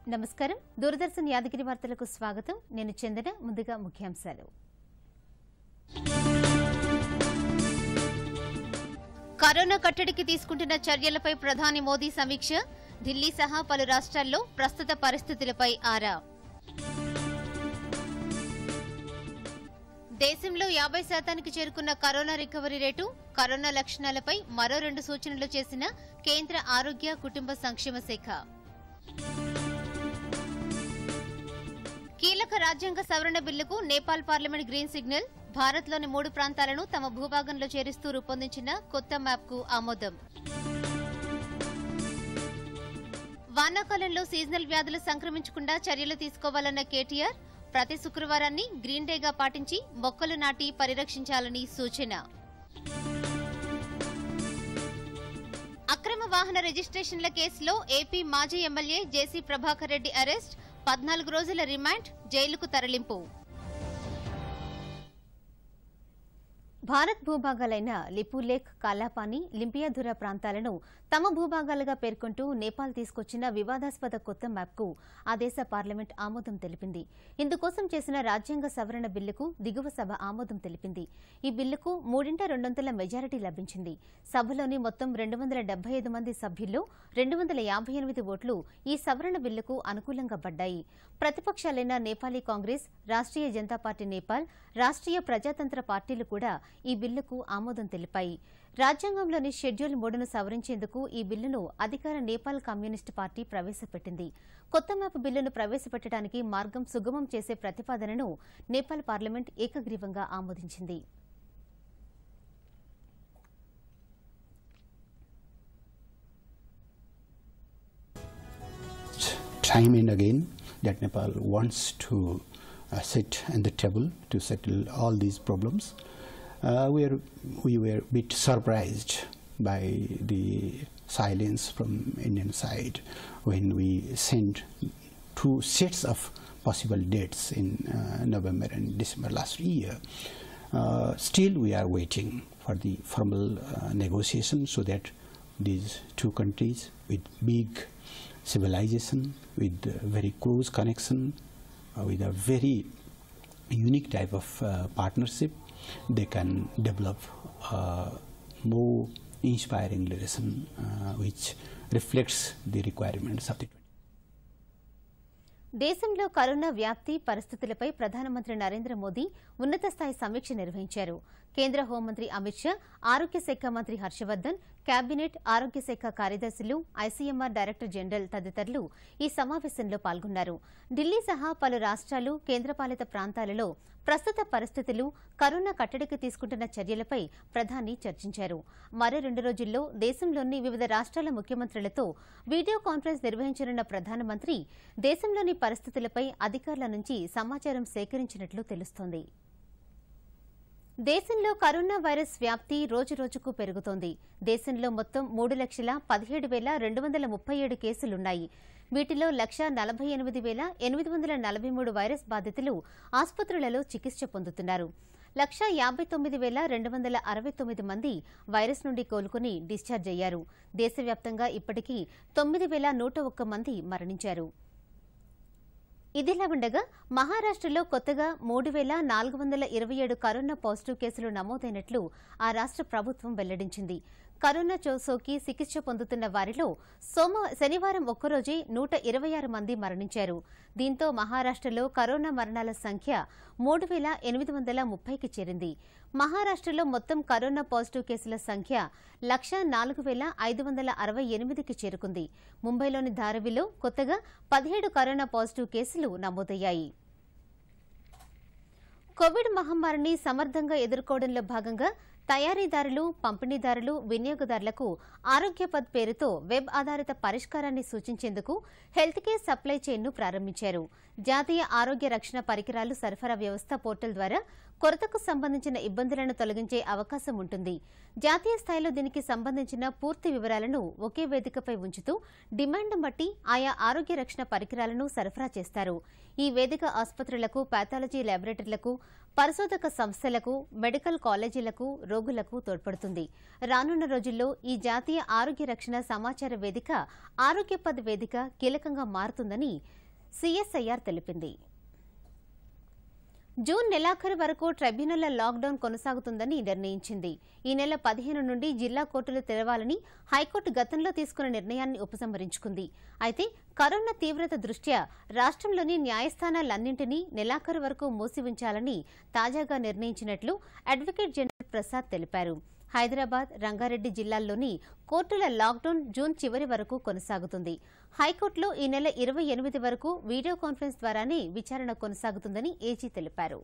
నమస్కారం దూరదర్శన్ యాదగిరి వార్తలకు స్వాగతం నేను చందన ముందుగా ముఖ్యాంశాలు కరోనా కట్టడికి తీసుకుంటున్న చర్యలపై ప్రధాని మోదీ సమీక్ష ఢిల్లీ సహా పలు రాష్ట్రాల్లో ప్రస్తుత పరిస్థితులపై ఆరా దేశంలో యాభై శాతానికి చేరుకున్న కరోనా రికవరీ రేటు కరోనా లక్షణాలపై మరో రెండు సూచనలు చేసిన కేంద్ర ఆరోగ్య కుటుంబ సంక్షేమ శాఖ కీలక రాజ్యాంగ సవరణ బిల్లుకు నేపాల్ పార్లమెంట్ గ్రీన్ సిగ్నల్ భారత్లోని మూడు ప్రాంతాలను తమ భూభాగంలో చేరుస్తూ రూపొందించిన కొత్త మ్యాప్కు ఆమోదం వానాకాలంలో సీజనల్ వ్యాధులు సంక్రమించకుండా చర్యలు తీసుకోవాలన్న కేటీఆర్ ప్రతి శుక్రవారాన్ని గ్రీన్ డేగా పాటించి మొక్కలు నాటి పరిరక్షించాలని సూచన అక్రమ వాహన రిజిస్ట్రేషన్ల కేసులో ఏపీ మాజీ MLA JC Prabhakar Reddy arrest పద్నాలుగు రోజుల రిమాండ్ జైలుకు తరలింపు భారత్ భూభాగాలైన లిపులేక్ కాలాపాని లింపియాధుర ప్రాంతాలను తమ భూభాగాలుగా పేర్కొంటూ నేపాల్ తీసుకొచ్చిన వివాదాస్పద కొత్త మ్యాప్కు ఆ దేశ పార్లమెంట్ ఆమోదం తెలిపింది ఇందుకోసం చేసిన రాజ్యాంగ సవరణ బిల్లుకు దిగువ సభ ఆమోదం తెలిపింది ఈ బిల్లుకు మూడింట రెండొంతుల మెజారిటీ లభించింది సభలోని మొత్తం రెండు వందల డెబ్బై ఐదు మంది సభ్యుల్లో రెండు వందల యాభై ఎనిమిది ఓట్లు ఈ సవరణ బిల్లుకు అనుకూలంగా పడ్డాయి ప్రతిపక్షాలైన నేపాలీ కాంగ్రెస్ రాష్ట్రీయ జనతా పార్టీ నేపాల్ రాష్ట్రీయ ప్రజాతంత్ర పార్టీలు కూడా ఈ బిల్లుకు ఆమోదం తెలిపాయి రాజ్యాంగంలోని షెడ్యూల్ మూడును సవరించేందుకు ఈ బిల్లును అధికార నేపాల్ కమ్యూనిస్టు పార్టీ ప్రవేశపెట్టింది కొత్త మ్యాప్ బిల్లును ప్రవేశపెట్టడానికి మార్గం సుగమం చేసే ప్రతిపాదనను నేపాల్ పార్లమెంట్ ఏకగ్రీవంగా ఆమోదించింది time and again that Nepal wants to uh, sit at the table to settle all these problems. Uh, we, are, we were a bit surprised by the silence from Indian side when we sent two sets of possible dates in uh, November and December last year. Uh, still, we are waiting for the formal uh, negotiation so that these two countries with big civilization, with uh, very close connection, uh, with a very unique type of uh, partnership, they can develop uh, more inspiring relation uh, which reflects the requirements of the దేశంలో corona వ్యాప్తి పరిస్థితులపై ప్రధానమంత్రి నరేంద్ర మోదీ ఉన్నత స్థాయి సమీక్ష నిర్వహించారు కేంద్ర హోంమంత్రి అమిత్ షా ఆరోగ్య శాఖ మంత్రి హర్షవర్దన్ కేబినెట్ ఆరోగ్య శాఖ కార్యదర్శులు ఐసీఎంఆర్ డైరెక్టర్ జనరల్ తదితరులు ఈ సమావేశంలో పాల్గొన్నారు ఢిల్లీ సహా పలు రాష్ట్రాలు కేంద్రపాలిత ప్రాంతాలలో ప్రస్తుత పరిస్థితులు కరోనా కట్టడికి తీసుకుంటున్న చర్యలపై ప్రధాని చర్చించారు మరో రెండు రోజుల్లో దేశంలోని వివిధ రాష్ట్రాల ముఖ్యమంత్రులతో వీడియో కాన్ఫరెన్స్ నిర్వహించనున్న ప్రధానమంత్రి దేశంలోని పరిస్థితులపై అధికారుల నుంచి సమాచారం సేకరించినట్లు తెలుస్తోంది దేశంలో కరోనా వైరస్ వ్యాప్తి రోజురోజుకు పెరుగుతోంది దేశంలో మొత్తం మూడు లక్షల పదిహేడు వేల రెండు వందల ముప్పై ఏడు కేసులున్నాయి వీటిలో లక్ష నలభై ఎనిమిది వేల ఎనిమిది వందల నలభై మూడు వైరస్ బాధితులు ఆసుపత్రులలో చికిత్స పొందుతున్నారు లక్ష యాభై తొమ్మిది వేల రెండు వందల అరవై తొమ్మిది మంది వైరస్ నుండి కోలుకుని డిశ్చార్జ్ అయ్యారు దేశవ్యాప్తంగా ఇప్పటికీ తొమ్మిది వేల నూట ఒక్క మంది మరణించారు ఇదిలా ఉండగా మహారాష్టలో కొత్తగా మూడు వేల నాలుగు వందల ఇరవై ఏడు కరోనా పాజిటివ్ కేసులు నమోదైనట్లు ఆ రాష్ట్ర ప్రభుత్వం వెల్లడించింది కరోనా చో- సోకి చికిత్స పొందుతున్న వారిలో సోమ శనివారం ఒక్కరోజే నూట ఇరవై ఆరు మంది మరణించారు దీంతో మహారాష్టలో కరోనా మరణాల సంఖ్య మూడు వేల ఎనిమిది వందల ముప్పైకి చేరింది మహారాష్టలో మొత్తం కరోనా పాజిటివ్ కేసుల సంఖ్య లక్ష నాలుగు వేల ఐదు వందల అరవై ఎనిమిదికి చేరుకుంది ముంబైలోని ధారవిలో కొత్తగా పదిహేడు కరోనా పాజిటివ్ కేసులు నమోదయ్యాయి కోవిడ్ మహమ్మారిని సమర్థంగా ఎదుర్కోవడంలో భాగంగా తయారీదారులు పంపిణీదారులు వినియోగదారులకు ఆరోగ్య పద్ పేరుతో వెబ్ ఆధారిత పరిష్కారాన్ని సూచించేందుకు హెల్త్ కేర్ సప్లై చైన్ను ప్రారంభించారు జాతీయ ఆరోగ్య రక్షణ పరికరాలు సరఫరా వ్యవస్థ పోర్టల్ ద్వారా కొరతకు సంబంధించిన ఇబ్బందులను తొలగించే అవకాశం ఉంటుంది జాతీయ స్థాయిలో దీనికి సంబంధించిన పూర్తి వివరాలను ఒకే వేదికపై ఉంచుతూ డిమాండ్ బట్టి ఆయా ఆరోగ్య రక్షణ పరికరాలను సరఫరా చేస్తారు ఈ వేదిక ఆసుపత్రులకు పాథాలజీ ల్యాబొరేటరీలకు పరిశోధక సంస్థలకు మెడికల్ కాలేజీలకు రోగులకు తోడ్పడుతుంది రానున్న రోజుల్లో ఈ జాతీయ ఆరోగ్య రక్షణ సమాచార వేదిక ఆరోగ్య పద్ వేదిక కీలకంగా మారుతుందని సీఎస్ఐఆర్ తెలిపింది జూన్ నెలాఖరు వరకు ట్రైబ్యునల్ల లాక్డౌన్ కొనసాగుతుందని నిర్ణయించింది ఈ నెల పదిహేను నుండి జిల్లా కోర్టులు తెరవాలని హైకోర్టు గతంలో తీసుకున్న నిర్ణయాన్ని ఉపసంహరించుకుంది అయితే కరోనా తీవ్రత దృష్ట్యా రాష్ట్రంలోని న్యాయస్థానాలన్నింటినీ నెలాఖరు వరకు మూసి ఉంచాలని తాజాగా నిర్ణయించినట్లు అడ్వకేట్ జనరల్ ప్రసాద్ తెలిపారు హైదరాబాద్ రంగారెడ్డి జిల్లాల్లోని కోర్టుల లాక్డౌన్ జూన్ చివరి వరకు కొనసాగుతుంది హైకోర్టులో ఈ నెల ఇరవై ఎనిమిది వరకు వీడియో కాన్ఫరెన్స్ ద్వారానే విచారణ కొనసాగుతుందని ఏజీ తెలిపారు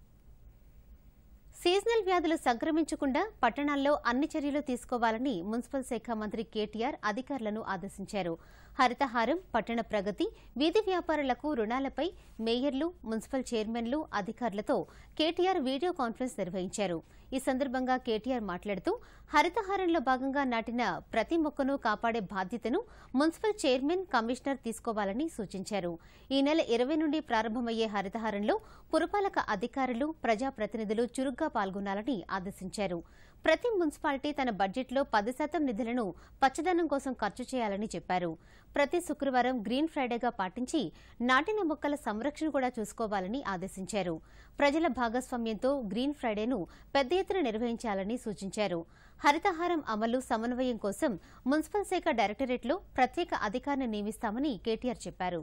సీజనల్ వ్యాధులు సంక్రమించకుండా పట్టణాల్లో అన్ని చర్యలు తీసుకోవాలని మున్సిపల్ శాఖ మంత్రి కేటీఆర్ అధికారులను ఆదేశించారు హరితహారం పట్టణ ప్రగతి వీధి వ్యాపారులకు రుణాలపై మేయర్లు మున్సిపల్ చైర్మన్లు అధికారులతో కేటీఆర్ వీడియో కాన్ఫరెన్స్ నిర్వహించారు ఈ సందర్భంగా కేటీఆర్ మాట్లాడుతూ హరితహారంలో భాగంగా నాటిన ప్రతి మొక్కను కాపాడే బాధ్యతను మున్సిపల్ చైర్మన్ కమిషనర్ తీసుకోవాలని సూచించారు ఈ నెల ఇరవై నుండి ప్రారంభమయ్యే హరితహారంలో పురపాలక అధికారులు ప్రజాప్రతినిధులు చురుగ్గా పాల్గొనాలని ఆదేశించారు ప్రతి మున్సిపాలిటీ తన బడ్జెట్లో పది శాతం నిధులను పచ్చదనం కోసం ఖర్చు చేయాలని చెప్పారు ప్రతి శుక్రవారం గ్రీన్ ఫ్రైడేగా పాటించి నాటిన మొక్కల సంరక్షణ కూడా చూసుకోవాలని ఆదేశించారు ప్రజల భాగస్వామ్యంతో గ్రీన్ ఫ్రైడేను పెద్ద ఎత్తున నిర్వహించాలని సూచించారు హరితహారం అమలు సమన్వయం కోసం మున్సిపల్ శాఖ డైరెక్టరేట్లో ప్రత్యేక అధికారిని నియమిస్తామని కేటీఆర్ చెప్పారు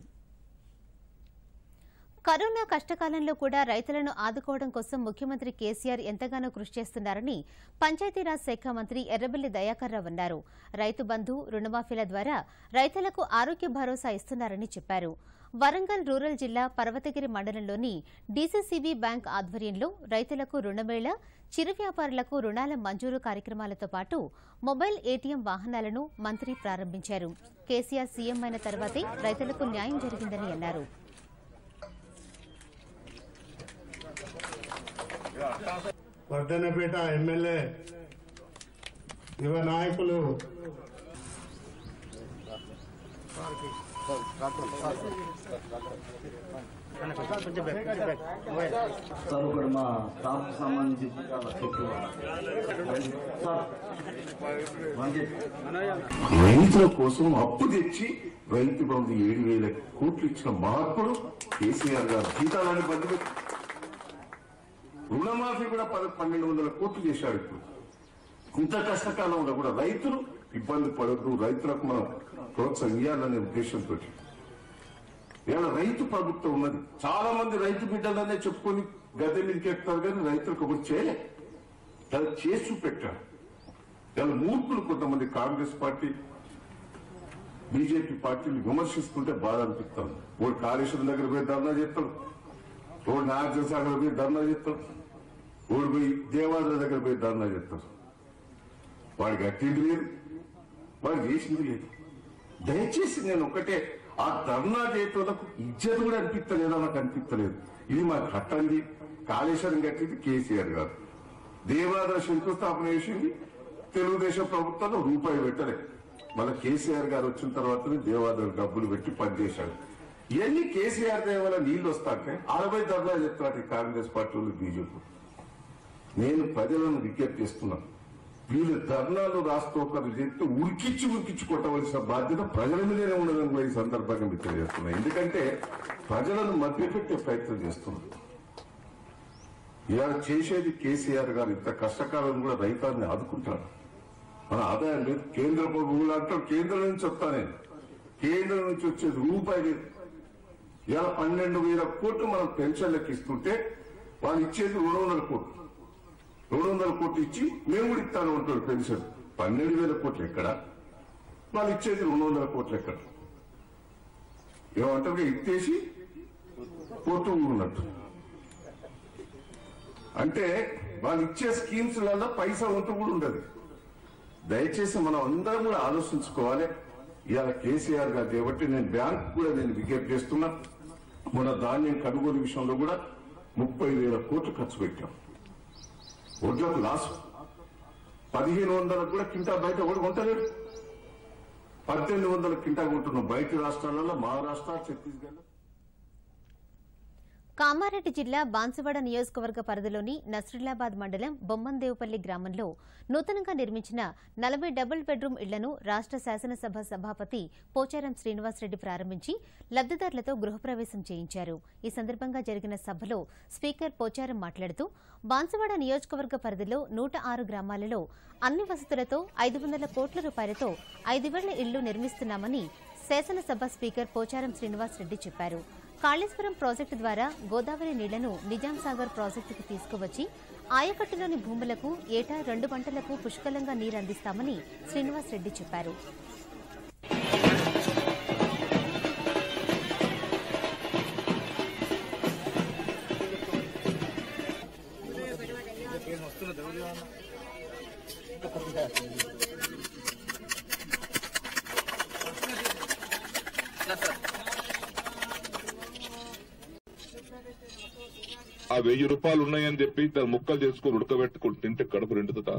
కరోనా కష్టకాలంలో కూడా రైతులను ఆదుకోవడం కోసం ముఖ్యమంత్రి కేసీఆర్ ఎంతగానో కృషి చేస్తున్నారని పంచాయతీరాజ్ శాఖ మంత్రి ఎర్రబెల్లి దయాకర్ రావు అన్నారు రైతు బంధు రుణమాఫీల ద్వారా రైతులకు ఆరోగ్య భరోసా ఇస్తున్నారని చెప్పారు వరంగల్ రూరల్ జిల్లా పర్వతగిరి మండలంలోని డీసీసీబీ బ్యాంక్ ఆధ్వర్యంలో రైతులకు రుణమేళ చిరు వ్యాపారులకు రుణాల మంజూరు కార్యక్రమాలతో పాటు మొబైల్ ఏటీఎం వాహనాలను మంత్రి ప్రారంభించారు కేసీఆర్ సీఎం అయిన తర్వాతే రైతులకు న్యాయం జరిగిందని అన్నారు వర్ధనపేట ఎమ్మెల్యే యువ నాయకులు సార్ ఒకటి మా స్టాఫ్ సంబంధించి చెప్పు సార్ మంచి రైతుల కోసం అప్పు తెచ్చి రైతు బంధు ఏడు వేల కోట్లు ఇచ్చిన మహాత్ముడు కేసీఆర్ గారు జీతాలని బంధు పెట్టి రుణమాఫీ కూడా పద పన్నెండు వందల కోట్లు చేశాడు ఇప్పుడు ఇంత కష్టకాలంలో కూడా రైతులు ఇబ్బంది పడద్దు రైతులకు మనం ప్రోత్సాహం ఇవ్వాలనే ఉద్దేశంతో ఇవాళ రైతు ప్రభుత్వం ఉన్నది చాలా మంది రైతు బిడ్డలనే చెప్పుకొని గద్దె మీదకి ఎక్కుతారు కానీ రైతులకు ఒకటి చేయలే అది చేసి చూపెట్టారు ఇవాళ మూర్ఖులు కొంతమంది కాంగ్రెస్ పార్టీ బీజేపీ పార్టీలు విమర్శిస్తుంటే బాధ అనిపిస్తాను ఓడి కాళేశ్వరం దగ్గర పోయి ధర్నా చేస్తాడు ఓడి నాగార్జున సాగర్ పోయి ధర్నా చేస్తాడు ఓడి పోయి దేవాలయ దగ్గర పోయి ధర్నా చేస్తాడు వాడికి అట్టింది లేదు వాడు చేసింది లేదు దయచేసి నేను ఒకటే ఆ ధర్నా చేయటోళ్ళకు ఇజ్జత్ కూడా అనిపిస్తలేదా నాకు అనిపిస్తలేదు ఇది మాకు కట్టండి కాళేశ్వరం కట్టింది కేసీఆర్ గారు దేవాదాయ శంకుస్థాపన చేసింది తెలుగుదేశం ప్రభుత్వంలో రూపాయి పెట్టలేదు మన కేసీఆర్ గారు వచ్చిన తర్వాతనే దేవాదాయ డబ్బులు పెట్టి పనిచేశాడు ఇవన్నీ కేసీఆర్ దయ వల్ల నీళ్లు వస్తాంటే అరవై ధర్నా చెప్తాడు ఈ కాంగ్రెస్ పార్టీ వాళ్ళు బీజేపీ నేను ప్రజలను విజ్ఞప్తి చేస్తున్నాను వీళ్ళు ధర్నాలు రాస్తూ ఒకరు చెప్తే ఉరికిచ్చి ఉరికిచ్చి కొట్టవలసిన బాధ్యత ప్రజల మీదనే ఉండదని కూడా ఈ సందర్భంగా మీకు తెలియజేస్తున్నాను ఎందుకంటే ప్రజలను మభ్యపెట్టే ప్రయత్నం చేస్తున్నారు ఇవాళ చేసేది కేసీఆర్ గారు ఇంత కష్టకాలం కూడా రైతాన్ని ఆదుకుంటారు మన ఆదాయం లేదు కేంద్ర ప్రభుత్వం అంటారు కేంద్రం నుంచి వస్తా నేను కేంద్రం నుంచి వచ్చేది రూపాయి లేదు ఇవాళ పన్నెండు వేల కోట్లు మనం పెన్షన్లకు ఇస్తుంటే వాళ్ళు ఇచ్చేది రెండు వందల కోట్లు రెండు వందల కోట్లు ఇచ్చి మేము కూడా ఇస్తాను అంటాడు పెన్షన్ పన్నెండు వేల కోట్లు ఎక్కడ వాళ్ళు ఇచ్చేది రెండు వందల కోట్లు ఎక్కడ ఏమంటారు ఇచ్చేసి కోర్టు ఉన్నట్టు అంటే వాళ్ళు ఇచ్చే స్కీమ్స్లలో పైసా ఉంటూ కూడా ఉండదు దయచేసి మనం అందరం కూడా ఆలోచించుకోవాలి ఇవాళ కేసీఆర్ గారు కాబట్టి నేను బ్యాంక్ కూడా నేను విజ్ఞప్తి చేస్తున్నా మన ధాన్యం కొనుగోలు విషయంలో కూడా ముప్పై వేల కోట్లు ఖర్చు పెట్టాం ఒడ్లకు లాస్ పదిహేను వందలకు కూడా కింటా బయట కూడా కొంటలేడు పద్దెనిమిది వందల కింటా కొంటున్నాం బయట రాష్ట్రాలలో మహారాష్ట్ర ఛత్తీస్గఢ్ కామారెడ్డి జిల్లా బాన్సువాడ నియోజకవర్గ పరిధిలోని నస్రుల్లాబాద్ మండలం బొమ్మందేవుపల్లి గ్రామంలో నూతనంగా నిర్మించిన నలభై డబుల్ బెడ్రూమ్ ఇళ్లను రాష్ట్ర శాసనసభ సభాపతి పోచారం శ్రీనివాసరెడ్డి ప్రారంభించి లబ్దిదారులతో గృహప్రవేశం చేయించారు ఈ సందర్భంగా జరిగిన సభలో స్పీకర్ పోచారం మాట్లాడుతూ బాన్సువాడ నియోజకవర్గ పరిధిలో నూట ఆరు గ్రామాలలో అన్ని వసతులతో ఐదు వందల కోట్ల రూపాయలతో ఐదు వేల ఇళ్లు నిర్మిస్తున్నామని శాసనసభ స్పీకర్ పోచారం శ్రీనివాసరెడ్డి చెప్పారు కాళేశ్వరం ప్రాజెక్టు ద్వారా గోదావరి నీళ్లను నిజాం సాగర్ ప్రాజెక్టుకు తీసుకువచ్చి ఆయకట్టులోని భూములకు ఏటా రెండు పంటలకు పుష్కలంగా నీరు అందిస్తామని శ్రీనివాసరెడ్డి చెప్పారు ఆ వెయ్యి రూపాయలు ఉన్నాయని చెప్పి దాని ముక్కలు చేసుకుని ఉడకబెట్టుకుని తింటే కడుపు నిండుతుందా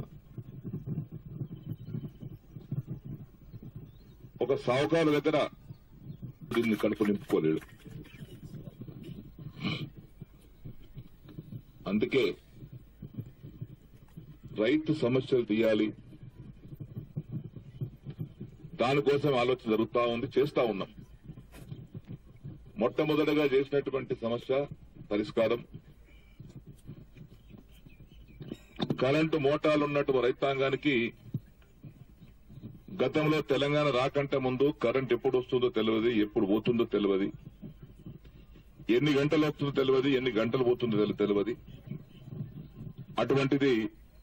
ఒక సావుకారు దగ్గర దీన్ని కడుపు నింపుకోలేడు అందుకే రైతు సమస్యలు తీయాలి దానికోసం ఆలోచన జరుగుతా ఉంది చేస్తా ఉన్నాం మొట్టమొదటగా చేసినటువంటి సమస్య పరిష్కారం కరెంటు మోటార్లు ఉన్నటువంటి రైతాంగానికి గతంలో తెలంగాణ రాకంటే ముందు కరెంట్ ఎప్పుడు వస్తుందో తెలియదు ఎప్పుడు పోతుందో తెలియదు ఎన్ని గంటలు వస్తుందో తెలియదు ఎన్ని గంటలు పోతుందో తెలి- తెలియదు అటువంటిది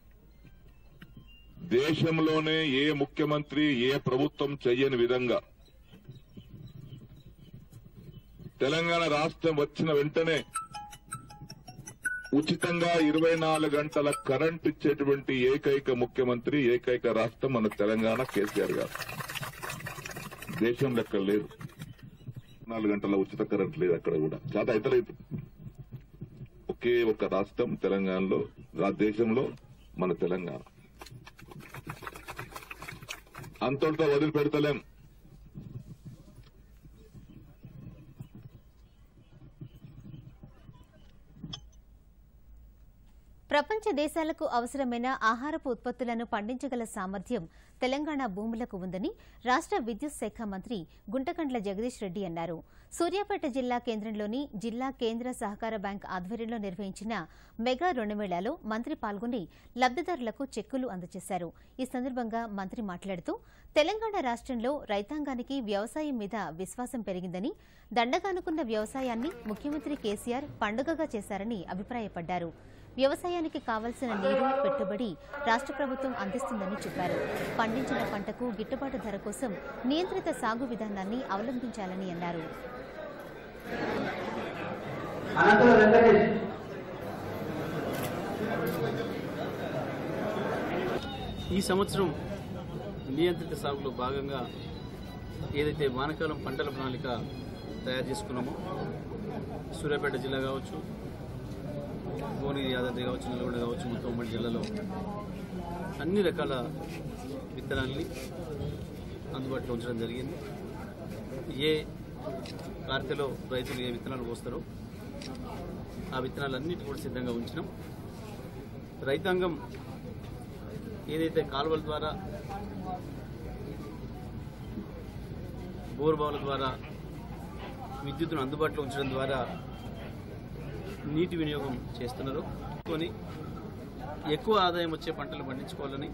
దేశంలోనే ఏ ముఖ్యమంత్రి ఏ ప్రభుత్వం చెయ్యని విధంగా తెలంగాణ రాష్ట్రం వచ్చిన వెంటనే ఉచితంగా ఇరవై నాలుగు గంటల కరెంట్ ఇచ్చేటువంటి ఏకైక ముఖ్యమంత్రి ఏకైక రాష్ట్రం మన తెలంగాణ కేసీఆర్ గారు దేశం లెక్క లేదు నాలుగు గంటల ఉచిత కరెంట్ లేదు అక్కడ కూడా చాలా ఇతరైతు ఒకే ఒక రాష్ట్రం తెలంగాణలో రా- దేశంలో మన తెలంగాణ అంతటితో వదిలిపెడతలేం ప్రపంచ దేశాలకు అవసరమైన ఆహారపు ఉత్పత్తులను పండించగల సామర్థ్యం తెలంగాణ భూములకు ఉందని రాష్ట్ర విద్యుత్ శాఖ మంత్రి గుంటకండ్ల జగదీష్ రెడ్డి అన్నారు సూర్యాపేట జిల్లా కేంద్రంలోని జిల్లా కేంద్ర సహకార బ్యాంక్ ఆధ్వర్యంలో నిర్వహించిన మెగా రుణమేళాలో మంత్రి పాల్గొని లబ్దిదారులకు చెక్కులు అందజేశారు ఈ సందర్భంగా మంత్రి మాట్లాడుతూ తెలంగాణ రాష్ట్రంలో రైతాంగానికి వ్యవసాయం మీద విశ్వాసం పెరిగిందని దండగానుకున్న వ్యవసాయాన్ని ముఖ్యమంత్రి కేసీఆర్ పండుగగా చేశారని అభిప్రాయపడ్డారు వ్యవసాయానికి కావలసిన నీరు పెట్టుబడి రాష్ట్ర ప్రభుత్వం అందిస్తుందని చెప్పారు పండించిన పంటకు గిట్టుబాటు ధర కోసం నియంత్రిత సాగు విధానాన్ని అవలంబించాలని అన్నారు అనంతరం వెంకటేష్ ఈ సంవత్సరం నియంత్రిత సాగులో భాగంగా ఏదైతే వానకాలం పంటల ప్రణాళిక తయారు చేసుకున్నామో సూర్యాపేట జిల్లా కావచ్చు భువనగిరి యాదాద్రి కావచ్చు నల్గొండ కావచ్చు మొత్తం ఉమ్మడి జిల్లాలో అన్ని రకాల విత్తనాల్ని అందుబాటులో ఉంచడం జరిగింది ఏ కార్తెలో రైతులు ఏ విత్తనాలు పోస్తారో ఆ విత్తనాలన్నిటి కూడా సిద్ధంగా ఉంచినాం రైతాంగం ఏదైతే కాలువల ద్వారా బోర్బావుల ద్వారా విద్యుత్తును అందుబాటులో ఉంచడం ద్వారా నీటి వినియోగం చేస్తున్నారు కొని ఎక్కువ ఆదాయం వచ్చే పంటలు పండించుకోవాలని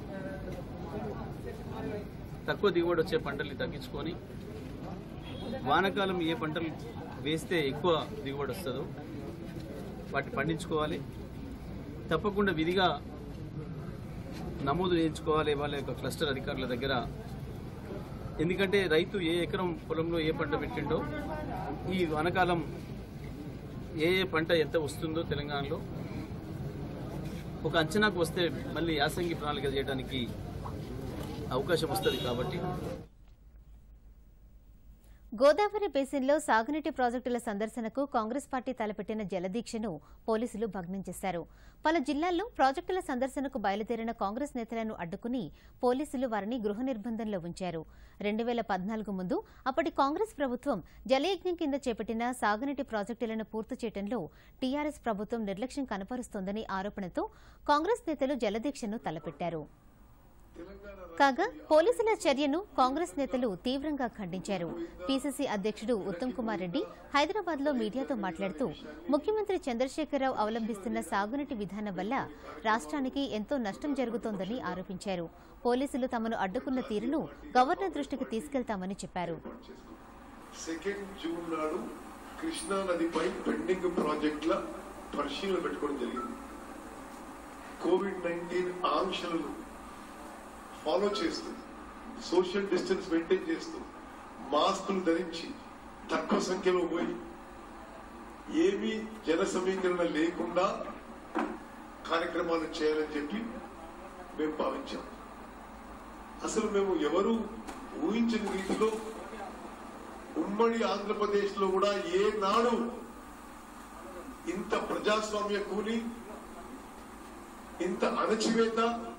తక్కువ దిగుబడి వచ్చే పంటల్ని తగ్గించుకొని వానాకాలం ఏ పంటలు వేస్తే ఎక్కువ దిగుబడి వస్తుందో వాటిని పండించుకోవాలి తప్పకుండా విధిగా నమోదు చేయించుకోవాలి వాళ్ళ యొక్క క్లస్టర్ అధికారుల దగ్గర ఎందుకంటే రైతు ఏ ఎకరం పొలంలో ఏ పంట పెట్టిండో ఈ వానకాలం ఏ ఏ పంట ఎంత వస్తుందో తెలంగాణలో ఒక అంచనాకు వస్తే మళ్ళీ యాసంగి ప్రణాళిక చేయడానికి అవకాశం వస్తుంది కాబట్టి గోదావరి బేసిన్లో సాగునీటి ప్రాజెక్టుల సందర్శనకు కాంగ్రెస్ పార్టీ తలపెట్టిన జలదీక్షను పోలీసులు భగ్నం చేశారు పలు జిల్లాల్లో ప్రాజెక్టుల సందర్శనకు బయలుదేరిన కాంగ్రెస్ నేతలను అడ్డుకుని పోలీసులు వారిని గృహ నిర్బంధంలో ఉంచారు రెండు వేల పద్నాలుగు ముందు అప్పటి కాంగ్రెస్ ప్రభుత్వం జలయజ్ఞం కింద చేపట్టిన సాగునీటి ప్రాజెక్టులను పూర్తి చేయడంలో టీఆర్ఎస్ ప్రభుత్వం నిర్లక్ష్యం కనపరుస్తోందని ఆరోపణతో కాంగ్రెస్ నేతలు జలదీక్షను తలపెట్టారు కాగా పోలీసుల చర్యను కాంగ్రెస్ నేతలు తీవ్రంగా ఖండించారు పీసీసీ అధ్యక్షుడు ఉత్తమ్ కుమార్ రెడ్డి హైదరాబాద్ లో మీడియాతో మాట్లాడుతూ ముఖ్యమంత్రి చంద్రశేఖరరావు అవలంబిస్తున్న సాగునీటి విధానం వల్ల రాష్ట్రానికి ఎంతో నష్టం జరుగుతోందని ఆరోపించారు పోలీసులు తమను అడ్డుకున్న తీరును గవర్నర్ దృష్టికి తీసుకెళ్తామని చెప్పారు సెకండ్ జూన్ నాడు కృష్ణా నదిపై పెండింగ్ ప్రాజెక్టుల పరిశీలన పెట్టుకోవడం జరిగింది కోవిడ్ నైన్టీన్ ఆంక్షలను ఫాలో చేస్తూ సోషల్ డిస్టెన్స్ మెయింటైన్ చేస్తూ మాస్కులు ధరించి తక్కువ సంఖ్యలో పోయి ఏమీ జన సమీకరణ లేకుండా కార్యక్రమాలు చేయాలని చెప్పి మేము భావించాం అసలు మేము ఎవరు ఊహించని రీతిలో ఉమ్మడి ఆంధ్రప్రదేశ్ లో కూడా ఏ నాడు ఇంత ప్రజాస్వామ్య కూలి ఇంత అణచివేత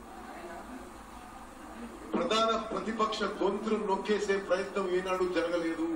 ప్రధాన ప్రతిపక్ష గొంతులు నొక్కేసే ప్రయత్నం ఏనాడు జరగలేదు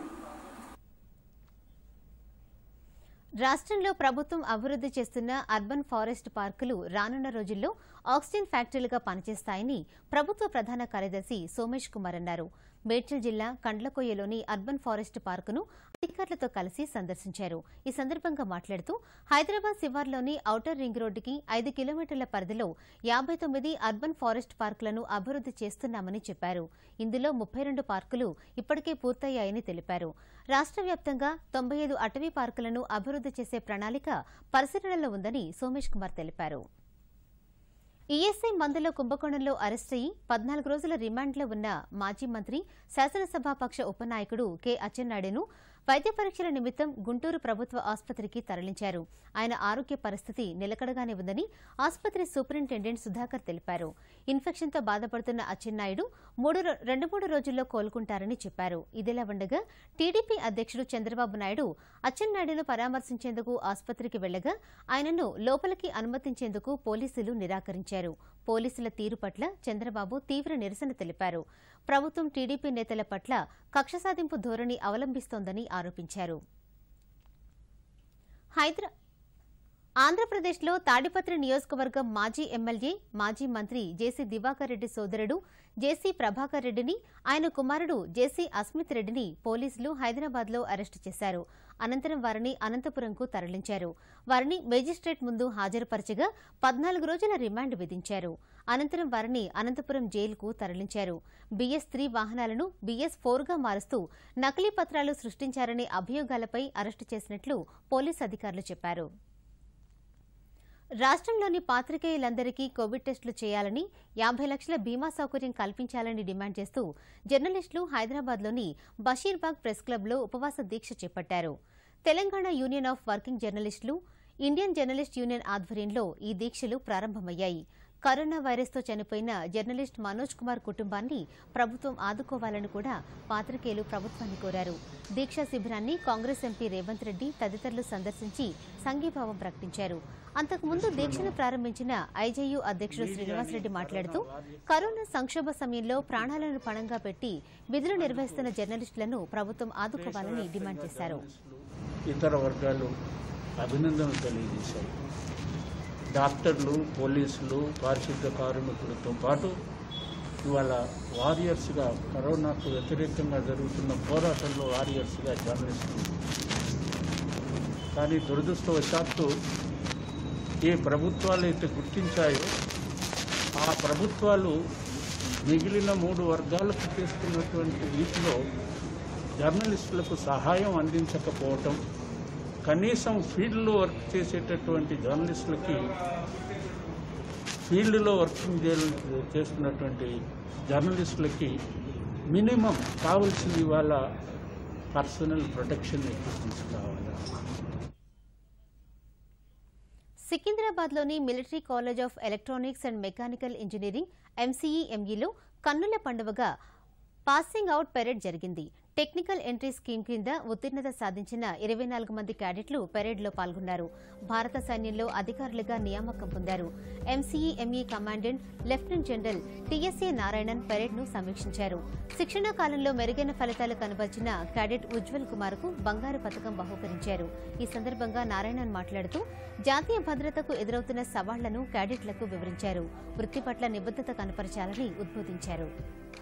రాష్ట్రంలో ప్రభుత్వం అభివృద్ధి చేస్తున్న అర్బన్ ఫారెస్ట్ పార్కులు రానున్న రోజుల్లో ఆక్సిజన్ ఫ్యాక్టరీలుగా పనిచేస్తాయని ప్రభుత్వ ప్రధాన కార్యదర్శి సోమేష్ కుమార్ అన్నారు మేడ్చల్ జిల్లా కండ్లకొయ్యలోని అర్బన్ ఫారెస్ట్ పార్కును అధికారులతో కలిసి సందర్శించారు ఈ సందర్భంగా మాట్లాడుతూ హైదరాబాద్ శివార్లోని ఔటర్ రింగ్ రోడ్డుకి ఐదు కిలోమీటర్ల పరిధిలో యాభై తొమ్మిది అర్బన్ ఫారెస్ట్ పార్కులను అభివృద్ధి చేస్తున్నామని చెప్పారు ఇందులో ముప్పై రెండు పార్కులు ఇప్పటికే పూర్తయ్యాయని తెలిపారు రాష్ట్ర వ్యాప్తంగా తొంభై ఐదు అటవీ పార్కులను అభివృద్ధి చేసే ప్రణాళిక పరిశీలనలో ఉందని సోమేష్ కుమార్ తెలిపారు ఈఎస్ఐ మందుల కుంభకోణంలో అరెస్ట్ అయ్యి పద్నాలుగు రోజుల రిమాండ్లో ఉన్న మాజీ మంత్రి శాసనసభాపక్ష ఉపనాయకుడు కె అచ్చెన్నాయుడును వైద్య పరీక్షల నిమిత్తం గుంటూరు ప్రభుత్వ ఆసుపత్రికి తరలించారు ఆయన ఆరోగ్య పరిస్థితి నిలకడగానే ఉందని ఆసుపత్రి సూపరింటెండెంట్ సుధాకర్ తెలిపారు ఇన్ఫెక్షన్తో బాధపడుతున్న అచ్చెన్నాయుడు మూడు రో- రెండు మూడు రోజుల్లో కోలుకుంటారని చెప్పారు ఇదిలా ఉండగా టీడీపీ అధ్యక్షుడు చంద్రబాబు నాయుడు అచ్చెన్నాయుడును పరామర్శించేందుకు ఆసుపత్రికి వెళ్లగా ఆయనను లోపలికి అనుమతించేందుకు పోలీసులు నిరాకరించారు పోలీసుల తీరు పట్ల చంద్రబాబు తీవ్ర నిరసన తెలిపారు ప్రభుత్వం టీడీపీ నేతల పట్ల కక్ష సాధింపు ధోరణి అవలంబిస్తోందని ఆరోపించారు హైదరా ఆంధ్రప్రదేశ్లో తాడిపత్రి నియోజకవర్గం మాజీ ఎమ్మెల్యే మాజీ మంత్రి జేసీ దివాకర్ రెడ్డి సోదరుడు జేసీ ప్రభాకర్ రెడ్డిని ఆయన కుమారుడు జేసీ అస్మిత్ రెడ్డిని పోలీసులు హైదరాబాద్లో అరెస్టు చేశారు అనంతరం వారిని అనంతపురంకు తరలించారు వారిని మేజిస్ట్రేట్ ముందు హాజరుపరచగా పద్నాలుగు రోజుల రిమాండ్ విధించారు అనంతరం వారిని అనంతపురం జైలుకు తరలించారు బీఎస్ త్రీ వాహనాలను బీఎస్ ఫోర్గా మారుస్తూ నకిలీ పత్రాలు సృష్టించారనే అభియోగాలపై అరెస్టు చేసినట్లు పోలీసు అధికారులు చెప్పారు రాష్ట్రంలోని పాత్రికేయులందరికీ కోవిడ్ టెస్టులు చేయాలని యాభై లక్షల బీమా సౌకర్యం కల్పించాలని డిమాండ్ చేస్తూ జర్నలిస్టులు హైదరాబాద్లోని బషీర్బాగ్ ప్రెస్ క్లబ్లో ఉపవాస దీక్ష చేపట్టారు తెలంగాణ యూనియన్ ఆఫ్ వర్కింగ్ జర్నలిస్టులు ఇండియన్ జర్నలిస్ట్ యూనియన్ ఆధ్వర్యంలో ఈ దీక్షలు ప్రారంభమయ్యాయి కరోనా వైరస్తో చనిపోయిన జర్నలిస్ట్ మనోజ్ కుమార్ కుటుంబాన్ని ప్రభుత్వం ఆదుకోవాలని కూడా పాత్రికేయులు ప్రభుత్వాన్ని కోరారు దీక్షా శిబిరాన్ని కాంగ్రెస్ ఎంపీ రేవంత్ రెడ్డి తదితరులు సందర్శించి సంఘీభావం ప్రకటించారు అంతకుముందు దీక్షను ప్రారంభించిన ఐజేయూ అధ్యక్షుడు శ్రీనివాసరెడ్డి మాట్లాడుతూ కరోనా సంక్షోభ సమయంలో ప్రాణాలను పణంగా పెట్టి విధులు నిర్వహిస్తున్న జర్నలిస్టులను ప్రభుత్వం ఆదుకోవాలని డిమాండ్ చేశారు ఇతర వర్గాలు అభినందనలు తెలియజేశాయి డాక్టర్లు పోలీసులు పారిశుద్ధ కార్మికులతో పాటు ఇవాళ వారియర్స్గా కరోనాకు వ్యతిరేకంగా జరుగుతున్న పోరాటంలో వారియర్స్గా జర్నలిస్టులు కానీ దురదృష్టవశాత్తు ఏ ప్రభుత్వాలు అయితే గుర్తించాయో ఆ ప్రభుత్వాలు మిగిలిన మూడు వర్గాలకు చేస్తున్నటువంటి రీతిలో జర్నలిస్టులకు సహాయం అందించకపోవటం కనీసం ఫీల్డ్లో వర్క్ చేసేటటువంటి జర్నలిస్టులకి ఫీల్డ్లో వర్కింగ్ చే- చేస్తున్నటువంటి జర్నలిస్టులకి మినిమం కావాల్సింది వాళ్ళ పర్సనల్ ప్రొటెక్షన్ ఎక్విప్మెంట్స్ కావాలి సికింద్రాబాద్లోని military college of electronics and mechanical engineering MCE ఎంఈలో కన్నుల పండువగా పాసింగ్ అవుట్ పెరేడ్ జరిగింది టెక్నికల్ ఎంట్రీ స్కీమ్ కింద ఉత్తీర్ణత సాధించిన ఇరవై నాలుగు మంది క్యాడెట్లు పెరేడ్లో పాల్గొన్నారు భారత సైన్యంలో అధికారులుగా నియామకం పొందారు MCE ME commandant lieutenant general TSA Narayanan పెరేడ్ను సమీక్షించారు శిక్షణా కాలంలో మెరుగైన ఫలితాలు కనబర్చిన క్యాడెట్ ఉజ్వల్ కుమార్ కు బంగారు పథకం బహూకరించారు ఈ సందర్భంగా నారాయణన్ మాట్లాడుతూ జాతీయ భద్రతకు ఎదురవుతున్న సవాళ్లను క్యాడెట్లకు వివరించారు వృత్తి పట్ల నిబద్ధత కనపరచాలని ఉద్బోధించారు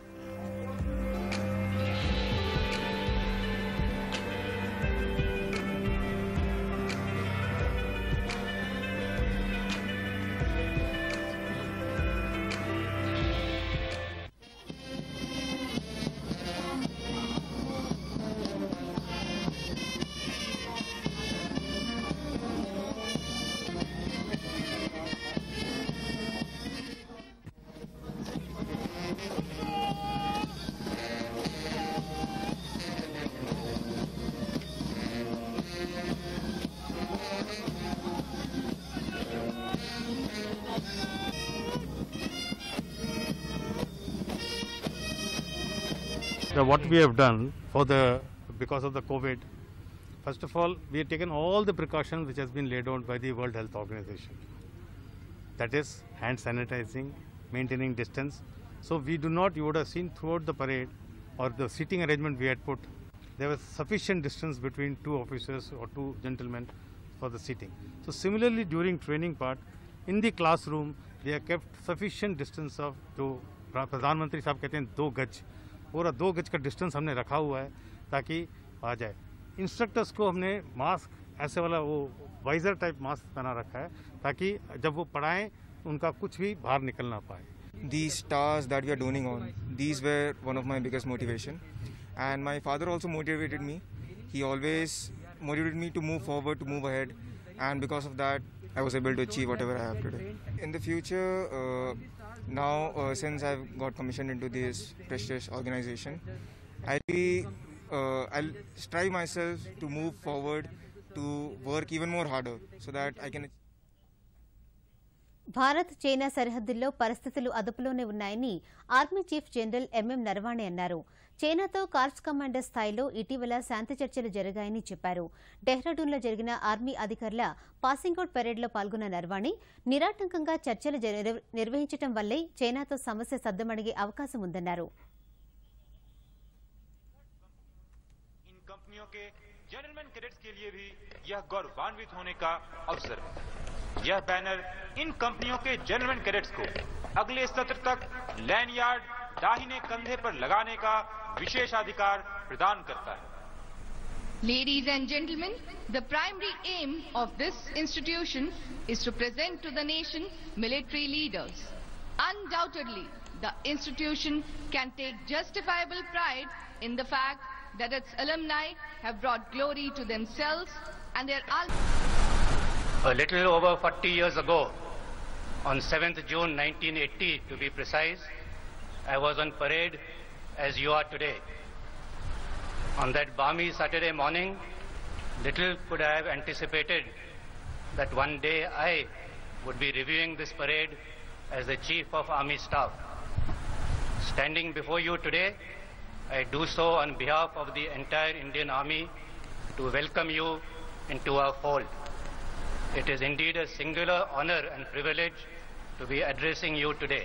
So what we have done for the because of the COVID, first of all, we have taken all the precautions which has been laid out by the World Health Organization. That is hand sanitizing, maintaining distance. So we do not. You would have seen throughout the parade or the seating arrangement we had put. There was sufficient distance between two officers or two gentlemen for the seating. So similarly during training part, in the classroom, they have kept sufficient distance of जो प्रा- प्रधानमंत्री साहब कहते हैं दो गज पूरा दो गज का डिस्टेंस हमने रखा हुआ है ताकि आ जाए इंस्ट्रक्टर्स को हमने मास्क ऐसे वाला वो वाइजर टाइप मास्क पहना रखा है ताकि जब वो पढ़ाएं उनका कुछ भी बाहर निकल ना पाए these stars that we are doning on these were one of my biggest motivation and my father also motivated me he always motivated me to move forward to move ahead and because of that i was able to achieve whatever i have today in the future uh, now uh, since i've got commissioned into this prestigious organization i really uh, i'll strive myself to move forward to work even more harder so that i can Bharat China సరిహద్దుల్లో పరిస్థితులు అదుపులోనే ఉన్నాయని army chief general MM Naravane అన్నారు చైనాతో corps commander స్థాయిలో ఇటీవల శాంతి చర్చలు జరిగాయని చెప్పారు డెహ్రాడూన్లో జరిగిన ఆర్మీ అధికారుల పాసింగ్ అవుట్ పెరేడ్లో పాల్గొన్న నర్వాణి నిరాటంకంగా చర్చలు జరి- నిర్వహించడం వల్లే చైనాతో సమస్య సద్దుమణిగే అవకాశం ఉందన్నారు कंपनियों के जेंटलमैन कैडेट्स के लिए भी यह गौरवान्वित होने का अवसर है यह बैनर इन कंपनियों के जेंटलमैन कैडेट्स को अगले सत्र तक लैंड यार्ड दाहिने कंधे पर लगाने का विशेषाधिकार प्रदान करता है Ladies and gentlemen, the primary aim of this institution is to present to the nation military leaders. Undoubtedly, the institution can take justifiable pride in the fact that its alumni have brought glory to themselves and their al- A little over 40 years ago, on 7th June 1980 to be precise, I was on parade as you are today. On that balmy Saturday morning, little could I have anticipated that one day I would be reviewing this parade as the Chief of Army Staff. Standing before you today, I do so on behalf of the entire Indian Army to welcome you into our fold. It is indeed a singular honor and privilege to be addressing you today.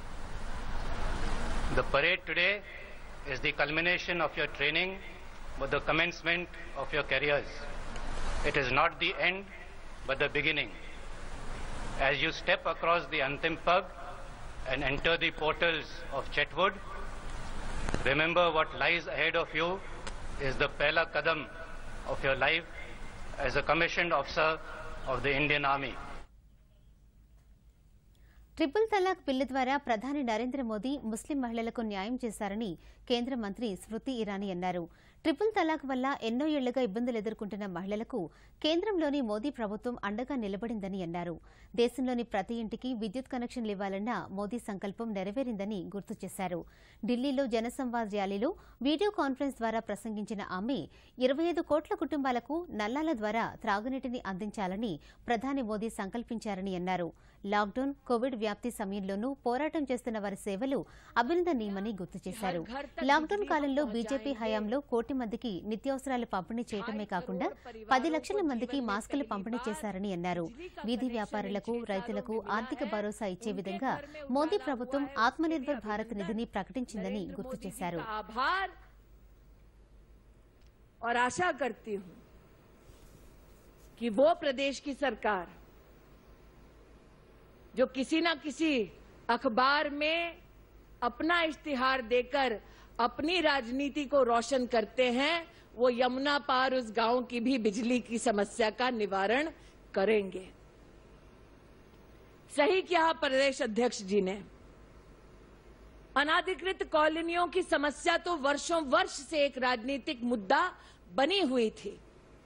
The parade today is the culmination of your training, but the commencement of your careers. It is not the end, but the beginning. As you step across the Antim Pug and enter the portals of Chetwood, remember what lies ahead of you is the Pehla Kadam of your life as a commissioned officer of the Indian Army. Triple talaq bill ద్వారా ప్రధాని నరేంద్ర మోదీ ముస్లిం మహిళలకు న్యాయం చేశారని కేంద్ర మంత్రి స్మృతి ఇరానీ అన్నారు triple తలాక్ వల్ల ఎన్నో ఏళ్లుగా ఇబ్బందులు ఎదుర్కొంటున్న మహిళలకు కేంద్రంలోని మోదీ ప్రభుత్వం అండగా నిలబడిందని అన్నారు దేశంలోని ప్రతి ఇంటికి విద్యుత్ కనెక్షన్లు ఇవ్వాలన్న మోదీ సంకల్పం నెరవేరిందని గుర్తు చేశారు ఢిల్లీలో జనసంవాద్ ర్యాలీలో వీడియో కాన్ఫరెన్స్ ద్వారా ప్రసంగించిన ఆమె ఇరవై ఐదు కోట్ల కుటుంబాలకు నల్లాల ద్వారా త్రాగునీటిని అందించాలని ప్రధాని మోదీ సంకల్పించారని అన్నారు లాక్డౌన్ కోవిడ్ వ్యాప్తి సమయంలోనూ పోరాటం చేస్తున్న వారి సేవలు అభినందనీయమని గుర్తు చేశారు లాక్డౌన్ కాలంలో బీజేపీ హయాంలో కోటి మందికి నిత్యావసరాలు పంపిణీ చేయటమే కాకుండా పది లక్షల మందికి మాస్కులు పంపిణీ చేశారని అన్నారు వీధి వ్యాపారులకు రైతులకు ఆర్థిక భరోసా ఇచ్చే విధంగా మోదీ ప్రభుత్వం ఆత్మనిర్భర్ భారత్ నిధిని ప్రకటించిందని గుర్తు చేశారు आभार और आशा करती हूं कि वो प्रदेश की सरकार जो किसी न किसी अखबार में अपना इश्तिहार देकर अपनी राजनीति को रोशन करते हैं वो यमुना पार उस गांव की भी बिजली की समस्या का निवारण करेंगे सही कहा प्रदेश अध्यक्ष जी ने अनाधिकृत कॉलोनियों की समस्या तो वर्षों वर्ष से एक राजनीतिक मुद्दा बनी हुई थी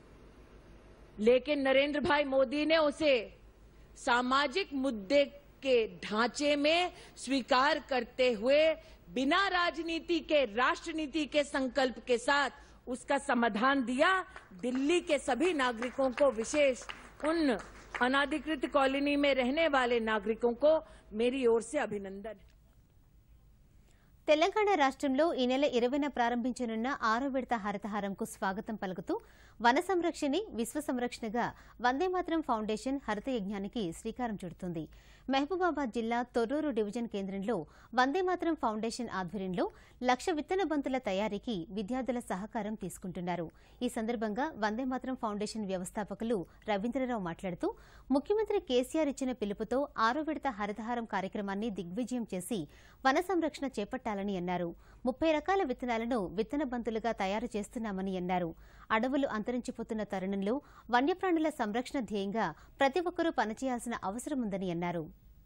लेकिन नरेंद्र भाई मोदी ने उसे सामाजिक मुद्दे के ढांचे में स्वीकार करते हुए बिना राजनीति के राष्ट्रनीति के संकल्प के साथ उसका समाधान दिया दिल्ली के सभी नागरिकों को विशेष उन अनाधिकृत कॉलोनी में रहने वाले नागरिकों को मेरी ओर से अभिनंदन है తెలంగాణ రాష్ట్రంలో ఈ నెల ఇరవైన ప్రారంభించనున్న ఆరో విడత హరితహారంకు స్వాగతం పలుకుతూ వన సంరక్షణని విశ్వ సంరక్షణగా వందేమాతరం ఫౌండేషన్ హరిత యజ్ఞానికి శ్రీకారం చుడుతుంది మహబూబాబాద్ జిల్లా తొర్రూరు డివిజన్ కేంద్రంలో వందేమాతరం ఫౌండేషన్ ఆధ్వర్యంలో లక్ష విత్తన బంతుల తయారీకి విద్యార్థుల సహకారం తీసుకుంటున్నారు ఈ సందర్భంగా వందేమాతరం ఫౌండేషన్ వ్యవస్థాపకులు రవీంద్రరావు మాట్లాడుతూ ముఖ్యమంత్రి కేసీఆర్ ఇచ్చిన పిలుపుతో ఆరో విడత హరితహారం కార్యక్రమాన్ని దిగ్విజయం చేసి వన సంరక్షణ చేపట్టాలని అన్నారు ముప్పై రకాల విత్తనాలను విత్తన బంతులుగా తయారు చేస్తున్నామని అన్నారు అడవులు అంతరించిపోతున్న తరుణంలో వన్యప్రాణుల సంరక్షణ ధ్యేయంగా ప్రతి ఒక్కరూ పనిచేయాల్సిన అవసరం ఉందని అన్నారు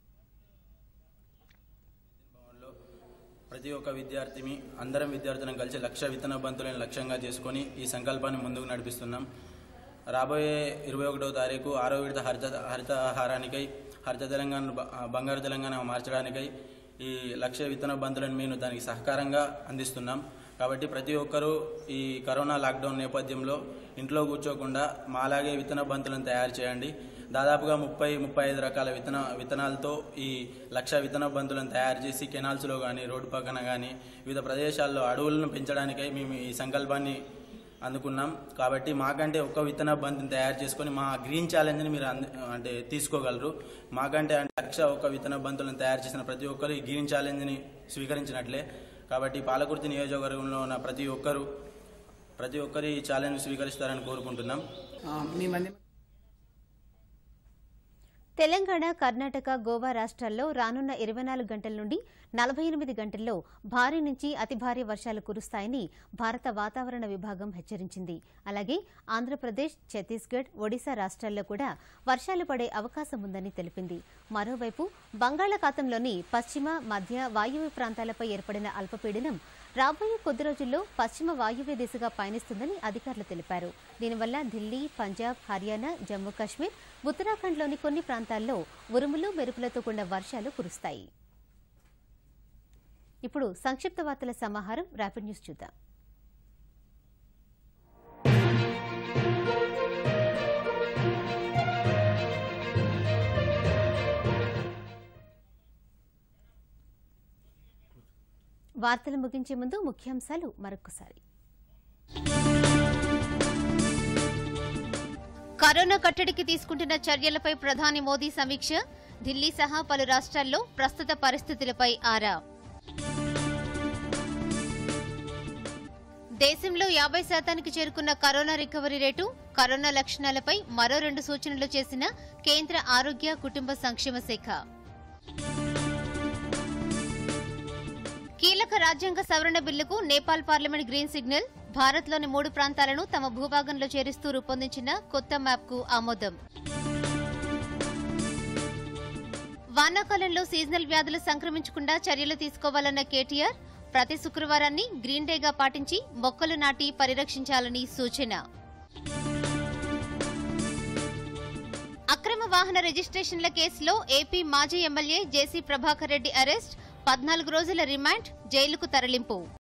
ప్రతి ఒక్క విద్యార్థిని అందరం విద్యార్థులను కలిసి లక్ష విత్తన బంతులను లక్ష్యంగా చేసుకొని ఈ సంకల్పాన్ని ముందుకు నడిపిస్తున్నాం రాబోయే ఇరవై ఒకటవ తారీఖు ఆరో విడత హరిత హరితహారానికై హరిత తెలంగాణ బ- బంగారు తెలంగాణ మార్చడానికై ఈ లక్ష విత్తన బంతులను మేము దానికి సహకారంగా అందిస్తున్నాం కాబట్టి ప్రతి ఒక్కరూ ఈ కరోనా లాక్డౌన్ నేపథ్యంలో ఇంట్లో కూర్చోకుండా మాలాగే విత్తన బంతులను తయారు చేయండి దాదాపుగా ముప్పై ముప్పై ఐదు రకాల విత్తన విత్తనాలతో ఈ లక్ష విత్తన బంతులను తయారు చేసి కెనాల్స్లో కానీ రోడ్డు పక్కన కానీ వివిధ ప్రదేశాల్లో అడవులను పెంచడానికై మేము ఈ సంకల్పాన్ని అందుకున్నాం కాబట్టి మాకంటే ఒక్క విత్తన బంతిని తయారు చేసుకొని మా గ్రీన్ ఛాలెంజ్ని మీరు అంద అంటే తీసుకోగలరు మాకంటే అంటే లక్ష ఒక్క విత్తన బంతులను తయారు చేసిన ప్రతి ఒక్కరు ఈ గ్రీన్ ఛాలెంజ్ని స్వీకరించినట్లే కాబట్టి పాలకుర్తి నియోజకవర్గంలో ఉన్న ప్రతి ఒక్కరు ప్రతి ఒక్కరు ఈ ఛాలెంజ్ స్వీకరిస్తారని కోరుకుంటున్నాం తెలంగాణ కర్ణాటక గోవా రాష్ట్రాల్లో రానున్న ఇరవై నాలుగు గంటల నుండి నలభై ఎనిమిది గంటల్లో భారీ నుంచి అతి భారీ వర్షాలు కురుస్తాయని భారత వాతావరణ విభాగం హెచ్చరించింది అలాగే ఆంధ్రప్రదేశ్ ఛత్తీస్గఢ్ ఒడిశా రాష్ట్రాల్లో కూడా వర్షాలు పడే అవకాశం ఉందని తెలిపింది మరోవైపు బంగాళాఖాతంలోని పశ్చిమ మధ్య వాయువ్య ప్రాంతాలపై ఏర్పడిన అల్పపీడనం రాబోయే కొద్ది రోజుల్లో పశ్చిమ వాయువ్య దిశగా పయనిస్తుందని అధికారులు తెలిపారు దీనివల్ల ఢిల్లీ పంజాబ్ హర్యానా జమ్మూ కాశ్మీర్ ఉత్తరాఖండ్లోని కొన్ని ప్రాంతాల్లో ఉరుములు మెరుపులతో కూడిన వర్షాలు కురుస్తాయి ఇప్పుడు సంక్షిప్త వార్తల సమాహారం ర్యాపిడ్ న్యూస్ చూద్దాం వార్తలు ముగించే ముందు ముఖ్యాంశాలు మరొకసారి కరోనా కట్టడికి తీసుకుంటున్న చర్యలపై ప్రధాని మోదీ సమీక్ష ఢిల్లీ సహా పలు రాష్ట్రాల్లో ప్రస్తుత పరిస్థితులపై ఆరా దేశంలో యాభై శాతానికి చేరుకున్న కరోనా రికవరీ రేటు కరోనా లక్షణాలపై మరో రెండు సూచనలు చేసిన కేంద్ర ఆరోగ్య కుటుంబ సంక్షేమ శాఖ కీలక రాజ్యాంగ సవరణ బిల్లుకు నేపాల్ పార్లమెంట్ గ్రీన్ సిగ్నల్ భారత్లోని మూడు ప్రాంతాలను తమ భూభాగంలో చేరుస్తూ రూపొందించిన కొత్త మ్యాప్కు ఆమోదం వానాకాలంలో సీజనల్ వ్యాధులు సంక్రమించకుండా చర్యలు తీసుకోవాలన్న కేటీఆర్ ప్రతి శుక్రవారాన్ని గ్రీన్ డేగా పాటించి మొక్కలు నాటి పరిరక్షించాలని సూచన అక్రమ వాహన రిజిస్ట్రేషన్ల కేసులో ఏపీ మాజీ MLA JC Prabhakar Reddy arrest పద్నాలుగు రోజుల రిమాండ్ జైలుకు తరలింపు